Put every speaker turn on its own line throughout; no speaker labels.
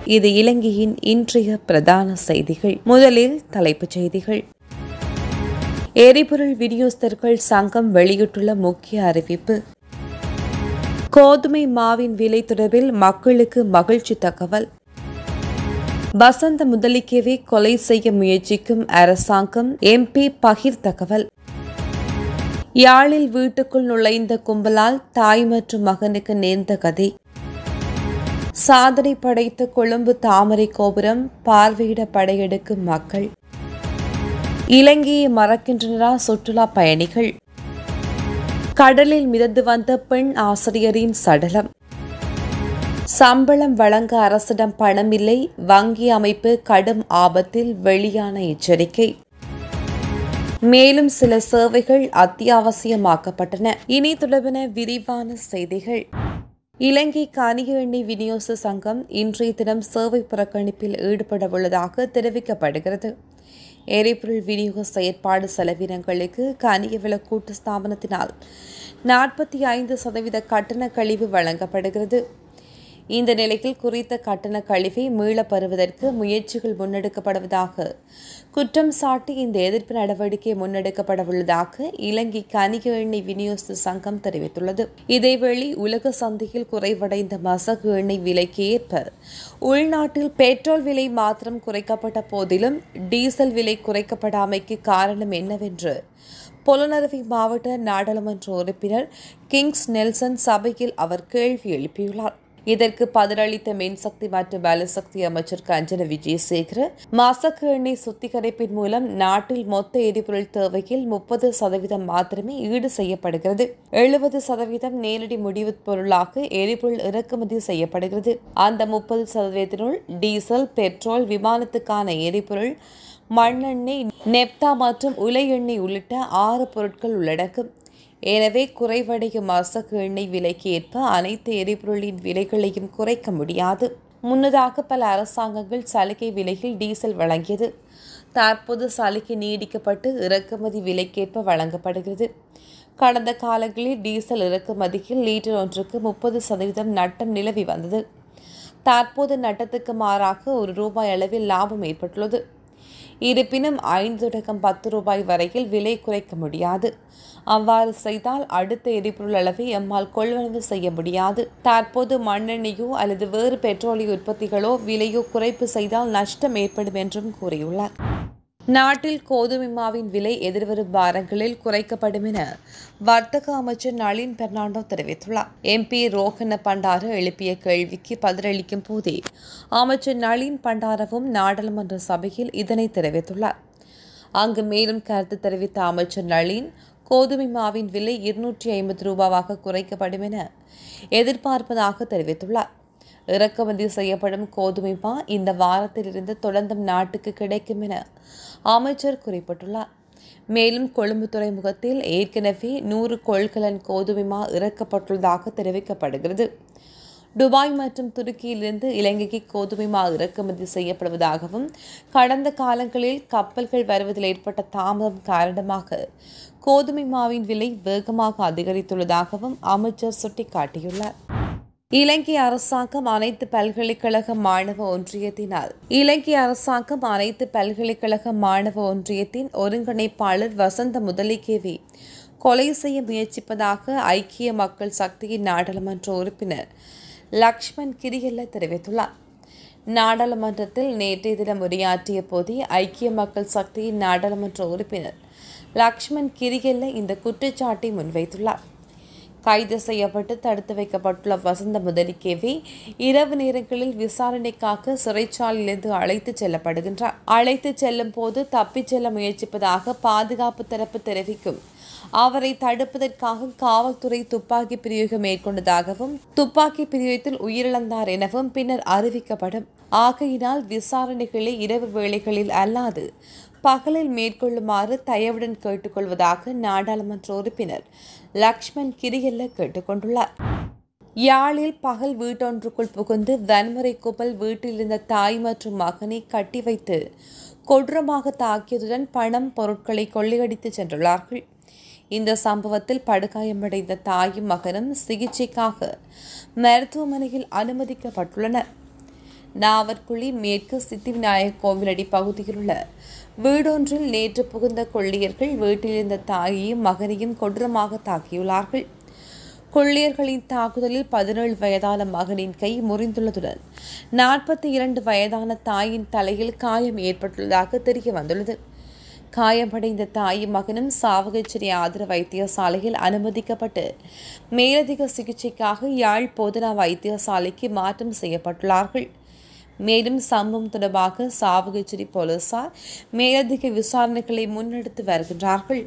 இது இலங்கையின் இன்றைய பிரதான செய்திகள் முதலில் தலைப்புச் செய்திகள் எரிபொருள் விநியோகஸ்தர்கள் சங்கம் வெளியிட்டுள்ள முக்கிய அறிவிப்பு கோதுமை மாவின் விலை தொடர்பில் மக்களுக்கு மகிழ்ச்சி தகவல் வசந்த முதலிக்கவே கொலை செய்ய முயற்சிக்கும் அரசாங்கம் எம்பி பகிர் தகவல் யாழில் வீட்டுக்குள் நுழைந்த கும்பலால் தாய் மற்றும் மகனுக்கு நேர்ந்த கதை சாதனை படைத்த கொழும்பு தாமரை கோபுரம் பார்வையிட படையெடுக்கும் மக்கள் இலங்கையை மறக்கின்றனரா சுற்றுலா பயணிகள் கடலில் மிதந்து வந்த பெண் ஆசிரியரின் சடலம் சம்பளம் வழங்க அரசிடம் பணமில்லை வங்கி அமைப்பு கடும் ஆபத்தில் வெளியான எச்சரிக்கை மேலும் சில சேவைகள் அத்தியாவசியமாக்கப்பட்டன இனி தொடர்பென விரிவான செய்திகள் இலங்கை கனிய எண்ணெய் விநியோக சங்கம் இன்றைய தினம் சேவை புறக்கணிப்பில் ஈடுபட உள்ளதாக தெரிவிக்கப்படுகிறது எரிபொருள் விநியோக செயற்பாடு செலவினங்களுக்கு கனிய வில கூட்டு ஸ்தாபனத்தினால் நாற்பத்தி ஐந்து சதவீத கட்டண கழிவு வழங்கப்படுகிறது இந்த நிலையில் குறித்த கட்டண கழிவை மீளப் பெறுவதற்கு முயற்சிகள் முன்னெடுக்கப்படுவதாக குற்றம் சாட்டி இந்த எதிர்ப்பு நடவடிக்கை முன்னெடுக்கப்பட உள்ளதாக இலங்கை கனிக எண்ணெய் விநியோக சங்கம் தெரிவித்துள்ளது இதேவேளை உலக சந்தையில் குறைவடைந்த மசகு எண்ணெய் விலைக்கு ஏற்ப உள்நாட்டில் பெட்ரோல் விலை மாத்திரம் குறைக்கப்பட்ட போதிலும் டீசல் விலை குறைக்கப்படாமைக்கு காரணம் என்னவென்று பொலனறுவை மாவட்ட நாடாளுமன்ற உறுப்பினர் கிங்ஸ் நெல்சன் சபையில் அவர் கேள்வி எழுப்பியுள்ளார் இதற்கு பதிலளித்த மின்சக்தி மற்றும் பலசக்தி அமைச்சர் கஞ்சன விஜயசேகர மசக்கு எண்ணெய் சுத்திகரிப்பின் மூலம் நாட்டில் மொத்த எரிபொருள் தேவையில் முப்பது சதவீதம் மாத்திரமே ஈடு செய்யப்படுகிறது எழுபது சதவீதம் நேரடி முடிவுப் பொருளாக எரிபொருள் இறக்குமதி செய்யப்படுகிறது அந்த முப்பது சதவீதத்தினுள் டீசல் பெட்ரோல் விமானத்துக்கான எரிபொருள் மண்ணெண்ணெய் நெப்தா மற்றும் உலை எண்ணெய் உள்ளிட்ட ஆறு பொருட்கள் உள்ளடக்கும் எனவே குறைவடையும் மசகு எண்ணெய் விலைக்கு ஏற்ப அனைத்து எரிபொருளின் விலைகளையும் குறைக்க முடியாது முன்னதாக பல அரசாங்கங்கள் சலுகை விலையில் டீசல் வழங்கியது தற்போது சலுகை நீடிக்கப்பட்டு இறக்குமதி விலைக்கேற்ப வழங்கப்படுகிறது கடந்த காலங்களில் டீசல் இறக்குமதியில் லீட்டர் ஒன்றுக்கு முப்பது சதவீதம் நட்டம் நிலவி வந்தது தற்போது நட்டத்துக்கு மாறாக ஒரு ரூபாய் அளவில் லாபம் ஏற்பட்டுள்ளது இருப்பினும் ஐந்து தொடக்கம் பத்து ரூபாய் வரையில் விலை குறைக்க முடியாது அவ்வாறு செய்தால் அடுத்த எரிபொருள் அளவை எம்மால் கொள்வனவு செய்ய முடியாது தற்போது மண்ணெண்ணெயோ அல்லது வேறு பெட்ரோலிய உற்பத்திகளோ விலையோ குறைப்பு செய்தால் நஷ்டம் ஏற்படும் என்றும் கூறியுள்ளார் நாட்டில் கோதுமை மாவின் விலை எதிர்வரும் வாரங்களில் குறைக்கப்படும் என வர்த்தக அமைச்சர் நளின் பெர்னாண்டோ தெரிவித்துள்ளார் எம்பி ரோஹன பண்டார எழுப்பிய கேள்விக்கு பதிலளிக்கும் போதே அமைச்சர் நளின் பண்டாரவும் நாடாளுமன்ற சபையில் இதனை தெரிவித்துள்ளார் அங்கு மேலும் கருத்து தெரிவித்த அமைச்சர் நளின் கோதுமை மாவின் விலை இருநூற்றி ஐம்பது ரூபாவாக குறைக்கப்படும் என எதிர்பார்ப்பதாக தெரிவித்துள்ளார் இறக்குமதி செய்யப்படும் கோதுமை மா இந்த வாரத்திலிருந்து தொடர்ந்தும் நாட்டுக்கு கிடைக்கும் என அமைச்சர் குறிப்பிட்டுள்ளார் மேலும் கொழும்பு துறைமுகத்தில் ஏற்கனவே நூறு கொள்கலன் கோதுமை மா இறக்கப்பட்டுள்ளதாக தெரிவிக்கப்படுகிறது துபாய் மற்றும் துருக்கியிலிருந்து இலங்கைக்கு கோதுமை மா இறக்குமதி செய்யப்படுவதாகவும் கடந்த காலங்களில் கப்பல்கள் வருவதில் ஏற்பட்ட தாமதம் காரணமாக கோதுமை மாவின் விலை வேகமாக அதிகரித்துள்ளதாகவும் அமைச்சர் சுட்டிக்காட்டியுள்ளார் இலங்கை அரசாங்கம் அனைத்து பல்கலைக்கழக மாணவ ஒன்றியத்தினால் இலங்கை அரசாங்கம் அனைத்து பல்கலைக்கழக மாணவ ஒன்றியத்தின் ஒருங்கிணைப்பாளர் வசந்த முதலிகேவி கொலை செய்ய முயற்சிப்பதாக ஐக்கிய மக்கள் சக்தியின் நாடாளுமன்ற உறுப்பினர் லக்ஷ்மண் கிரியல்ல தெரிவித்துள்ளார் நாடாளுமன்றத்தில் நேற்றைய தினம் உரையாற்றிய போதே ஐக்கிய மக்கள் சக்தியின் நாடாளுமன்ற உறுப்பினர் லக்ஷ்மண் கிரியல்ல இந்த குற்றச்சாட்டை முன்வைத்துள்ளார் கைது செய்யப்பட்டு தடுத்து வைக்கப்பட்டுள்ள வசந்த முதலிக்கேவி இரவு நேரங்களில் விசாரணைக்காக சிறைச்சாலையிலிருந்து அழைத்து செல்லப்படுகின்றார் அழைத்து செல்லும் போது தப்பிச் செல்ல முயற்சிப்பதாக பாதுகாப்பு தரப்பு தெரிவிக்கும் அவரை தடுப்பதற்காக காவல்துறை துப்பாக்கி பிரயோகம் மேற்கொண்டதாகவும் துப்பாக்கி பிரயோகத்தில் உயிரிழந்தார் எனவும் பின்னர் அறிவிக்கப்படும் ஆகையினால் விசாரணைகளை இரவு வேளைகளில் அல்லாது பகலில் மேற்கொள்ளுமாறு தயவுடன் கேட்டுக்கொள்வதாக நாடாளுமன்ற உறுப்பினர் லக்ஷ்மண் கிரியல்ல கேட்டுக்கொண்டுள்ளார் யாழில் பகல் வீட்டொன்றுக்குள் புகுந்து வன்முறை கும்பல் வீட்டில் இருந்த தாய் மற்றும் மகனை கட்டி வைத்து கொடூரமாக தாக்கியதுடன் பணம் பொருட்களை கொள்ளையடித்து சென்றுள்ளார்கள் இந்த சம்பவத்தில் படுகாயமடைந்த தாயும் மகனும் சிகிச்சைக்காக மருத்துவமனையில் அனுமதிக்கப்பட்டுள்ளனர் நாவற்குழி மேற்கு சித்திவிநாயகர் கோவிலடி பகுதியில் உள்ள வீடொன்றில் நேற்று புகுந்த கொள்ளையர்கள் வீட்டிலிருந்த தாயையும் மகனையும் கொடூரமாக தாக்கியுள்ளார்கள் கொள்ளையர்களின் தாக்குதலில் பதினேழு வயதான மகனின் கை முறிந்துள்ளதுடன் நாற்பத்தி இரண்டு வயதான தாயின் தலையில் காயம் ஏற்பட்டுள்ளதாக தெரிய வந்துள்ளது காயமடைந்த தாயும் மகனும் சாவகச்சேரி ஆதர வைத்தியசாலையில் அனுமதிக்கப்பட்டு மேலதிக சிகிச்சைக்காக யாழ் போதனா வைத்தியசாலைக்கு மாற்றம் செய்யப்பட்டுள்ளார்கள் மேலும் சம்பவம் தொடர்பாக சாவகச்சேரி போலீசார் மேலதிக விசாரணைகளை முன்னெடுத்து வருகின்றார்கள்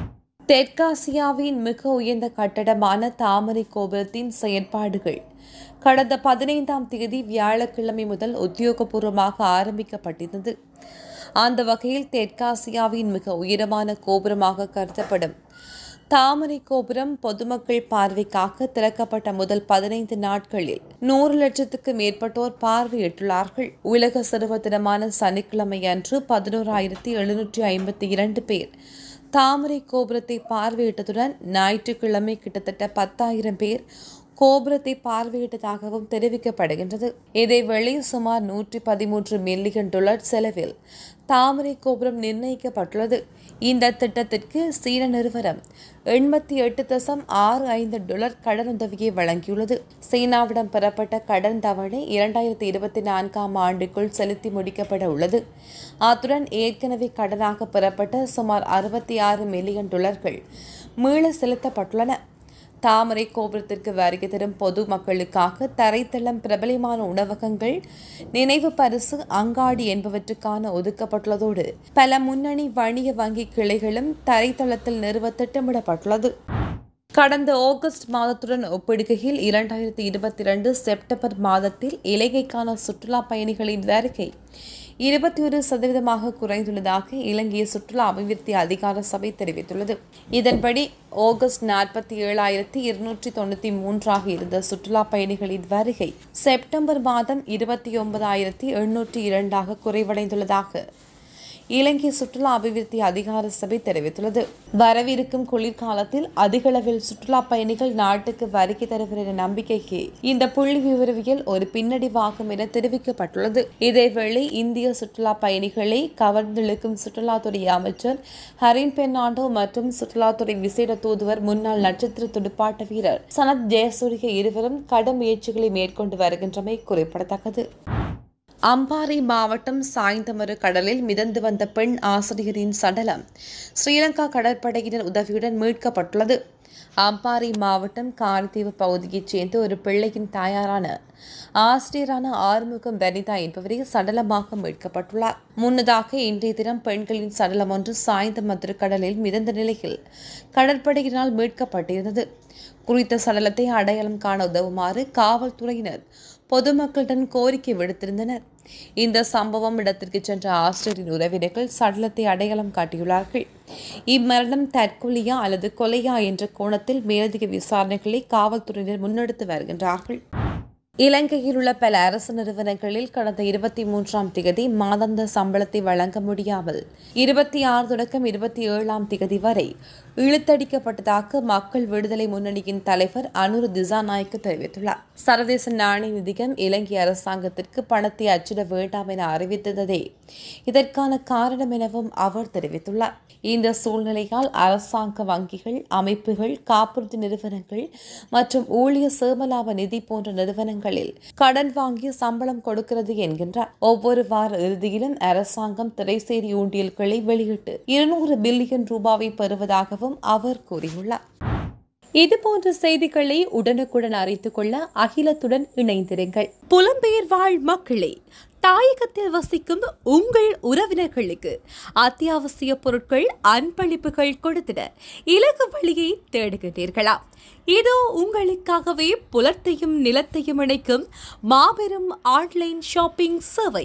தெற்காசியாவின் மிக உயர்ந்த கட்டடமான தாமரை கோபுரத்தின் செயற்பாடுகள் கடந்த பதினைந்தாம் தேதி வியாழக்கிழமை முதல் உத்தியோகபூர்வமாக ஆரம்பிக்கப்பட்டிருந்தது அந்த வகையில் தெற்காசியாவின் மிக உயரமான கோபுரமாக கருதப்படும் தாமரை கோபுரம் பொதுமக்கள் பார்வைக்காக திறக்கப்பட்ட முதல் பதினைந்து நாட்களில் நூறு லட்சத்துக்கு மேற்பட்டோர் பார்வையிட்டுள்ளார்கள் உலக சிறுவர் தினமான சனிக்கிழமை அன்று பதினோராயிரத்தி எழுநூற்றி ஐம்பத்தி இரண்டு பேர் தாமரை கோபுரத்தை பார்வையிட்டதுடன் ஞாயிற்றுக்கிழமை கிட்டத்தட்ட பத்தாயிரம் பேர் கோபுரத்தை பார்வையிட்டதாகவும் தெரிவிக்கப்படுகின்றது இதேவேளை சுமார் நூற்றி பதிமூன்று மில்லியன் டாலர் செலவில் தாமரை கோபுரம் நிர்ணயிக்கப்பட்டுள்ளது இந்த திட்டத்திற்கு சீன நிறுவனம் எண்பத்தி எட்டு தசம் ஆறு ஐந்து டாலர் கடனுதவியை வழங்கியுள்ளது சீனாவிடம் பெறப்பட்ட கடன் தவணை இரண்டாயிரத்தி இருபத்தி நான்காம் ஆண்டுக்குள் செலுத்தி முடிக்கப்பட உள்ளது அத்துடன் ஏற்கனவே கடனாக பெறப்பட்ட சுமார் அறுபத்தி ஆறு மில்லியன் டாலர்கள் மீள செலுத்தப்பட்டுள்ளன தாமரை கோபுரத்திற்கு வருகை தரும் பொது மக்களுக்காக தரைத்தளம் பிரபலமான உணவகங்கள் நினைவு பரிசு அங்காடி என்பவற்றுக்கான ஒதுக்கப்பட்டுள்ளதோடு பல முன்னணி வணிக வங்கி கிளைகளும் தரைத்தளத்தில் நிறுவ திட்டமிடப்பட்டுள்ளது கடந்த ஆகஸ்ட் மாதத்துடன் ஒப்பிடுகையில் இரண்டாயிரத்தி இருபத்தி இரண்டு செப்டம்பர் மாதத்தில் இலங்கைக்கான சுற்றுலா பயணிகளின் வருகை இருபத்தி ஒரு சதவீதமாக குறைந்துள்ளதாக இலங்கை சுற்றுலா அபிவிருத்தி அதிகார சபை தெரிவித்துள்ளது இதன்படி ஆகஸ்ட் நாற்பத்தி ஏழாயிரத்தி இருநூற்றி தொண்ணூற்றி மூன்றாக இருந்த சுற்றுலா பயணிகளின் வருகை செப்டம்பர் மாதம் இருபத்தி ஒன்பதாயிரத்தி எழுநூற்றி இரண்டாக குறைவடைந்துள்ளதாக இலங்கை சுற்றுலா அபிவிருத்தி அதிகார சபை தெரிவித்துள்ளது வரவிருக்கும் குளிர்காலத்தில் அதிகளவில் சுற்றுலா பயணிகள் நாட்டுக்கு வருகை தருவர் என நம்பிக்கைக்கு இந்த புள்ளி விவரவியல் ஒரு பின்னடைவாகும் என தெரிவிக்கப்பட்டுள்ளது இதேவேளை இந்திய சுற்றுலா பயணிகளை கவர்ந்திழுக்கும் சுற்றுலாத்துறை அமைச்சர் ஹரின் பெர்னாண்டோ மற்றும் சுற்றுலாத்துறை விசேட தூதுவர் முன்னாள் நட்சத்திர துடுப்பாட்ட வீரர் சனத் ஜெயசூரிய இருவரும் கடும் முயற்சிகளை மேற்கொண்டு வருகின்றமை குறிப்பிடத்தக்கது அம்பாறை மாவட்டம் சாய்ந்தமரு கடலில் மிதந்து வந்த பெண் ஆசிரியரின் சடலம் ஸ்ரீலங்கா கடற்படையினர் உதவியுடன் மீட்கப்பட்டுள்ளது அம்பாறை மாவட்டம் காரித்தீவு பகுதியைச் சேர்ந்த ஒரு பிள்ளையின் தாயாரான ஆசிரியரான ஆறுமுகம் வனிதா என்பவரே சடலமாக மீட்கப்பட்டுள்ளார் முன்னதாக இன்றைய தினம் பெண்களின் சடலம் ஒன்று சாய்ந்த மதுர கடலில் மிதந்த நிலையில் கடற்படையினால் மீட்கப்பட்டிருந்தது குறித்த சடலத்தை அடையாளம் காண உதவுமாறு காவல்துறையினர் பொதுமக்களிடம் கோரிக்கை விடுத்திருந்தனர் இந்த சம்பவம் இடத்திற்கு சென்ற ஆசிரியரின் உறவினர்கள் சடலத்தை அடையாளம் காட்டியுள்ளார்கள் இம்மரணம் தற்கொலையா அல்லது கொலையா என்ற கோணத்தில் மேலதிக விசாரணைகளை காவல்துறையினர் முன்னெடுத்து வருகின்றார்கள் இலங்கையில் உள்ள பல அரசு நிறுவனங்களில் கடந்த இருபத்தி மூன்றாம் திகதி மாதாந்த சம்பளத்தை வழங்க முடியாமல் இருபத்தி ஆறு தொடக்கம் இருபத்தி ஏழாம் திகதி வரை இழுத்தடிக்கப்பட்டதாக மக்கள் விடுதலை முன்னணியின் தலைவர் அனுரு திசாநாயக்கு தெரிவித்துள்ளார் சர்வதேச நாணய நிதியம் இலங்கை அரசாங்கத்திற்கு பணத்தை அச்சிட வேண்டாம் என அறிவித்ததே இதற்கான காரணம் எனவும் அவர் தெரிவித்துள்ளார் இந்த சூழ்நிலையால் அரசாங்க வங்கிகள் அமைப்புகள் காப்புறுதி நிறுவனங்கள் மற்றும் ஊழியர் சேமலாப நிதி போன்ற நிறுவனங்களில் கடன் வாங்கி சம்பளம் கொடுக்கிறது என்கின்றார் ஒவ்வொரு வார இறுதியிலும் அரசாங்கம் திரைசேரி ஊண்டியல்களை வெளியிட்டு இருநூறு பில்லியன் ரூபாவை பெறுவதாகவும் அவர் கூறியுள்ளார் இதுபோன்ற செய்திகளை உடனுக்குடன் அறிந்து கொள்ள அகிலத்துடன் இணைந்திருங்கள் புலம்பெயர் வாழ் மக்களே தாயகத்தில் வசிக்கும் உங்கள் உறவினர்களுக்கு அத்தியாவசிய பொருட்கள் அன்பளிப்புகள் கொடுத்திட இலகு வழியை தேடுகின்றீர்களா இதோ உங்களுக்காகவே புலத்தையும் நிலத்தையும் இணைக்கும் மாபெரும் ஆன்லைன் ஷாப்பிங் சேவை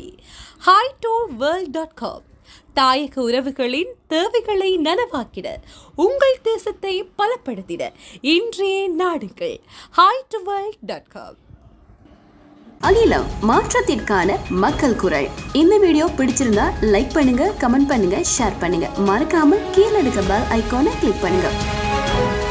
ஹைடோ வேர்ல்ட் டாட் காம் தாயக உறவுகளின் தேவைகளை நனவாக்கிட உங்கள் தேசத்தை பலப்படுத்திட இன்றைய நாடுகள் ஹைட்வேர்ல்ட் டாட் காம்
அகிலம் மாற்றத்திற்கான மக்கள் குரல் இந்த வீடியோ பிடிச்சிருந்தா லைக் பண்ணுங்க கமெண்ட் பண்ணுங்க ஷேர் பண்ணுங்க மறக்காம கீழே இருக்க பெல் ஐகானை கிளிக் பண்ணுங்க